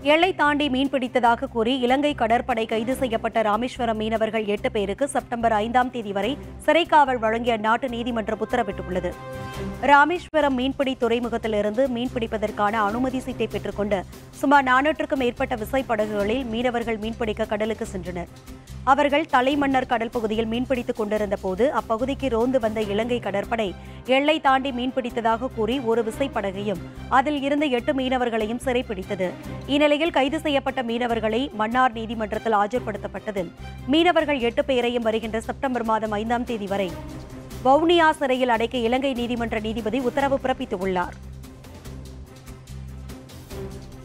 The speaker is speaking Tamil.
எல்லை தாண்டி மீன்பிடித்ததாக கூறி இலங்கை கடற்படை கைது செய்யப்பட்ட ராமேஸ்வரம் மீனவர்கள் எட்டு பேருக்கு செப்டம்பர் ஐந்தாம் தேதி வரை சிறைக்காவல் வழங்கிய அந்நாட்டு நீதிமன்றம் உத்தரவிட்டுள்ளது ராமேஸ்வரம் மீன்பிடி துறைமுகத்திலிருந்து மீன்பிடிப்பதற்கான அனுமதி சீட்டை பெற்றுக்கொண்டு சுமார் நானூற்றுக்கும் மேற்பட்ட விசைப்படகுகளில் மீனவர்கள் மீன்பிடிக்க கடலுக்கு சென்றனர் அவர்கள் தலைமன்னார் கடல் பகுதியில் மீன்பிடித்துக் கொண்டிருந்த போது அப்பகுதிக்கு ரோந்து வந்த இலங்கை கடற்படை எல்லை தாண்டி மீன்பிடித்ததாக கூறி ஒரு விசைப்படகையும் அதில் இருந்த எட்டு மீனவர்களையும் சிறைப்பிடித்தது இந்நிலையில் கைது செய்யப்பட்ட மீனவர்களை மன்னார் நீதிமன்றத்தில் ஆஜர்படுத்தப்பட்டதில் மீனவர்கள் எட்டு பேரையும் வருகின்ற செப்டம்பர் மாதம் ஐந்தாம் தேதி வரை வவுனியா சிறையில் அடைக்க இலங்கை நீதிமன்ற நீதிபதி உத்தரவு பிறப்பித்துள்ளார்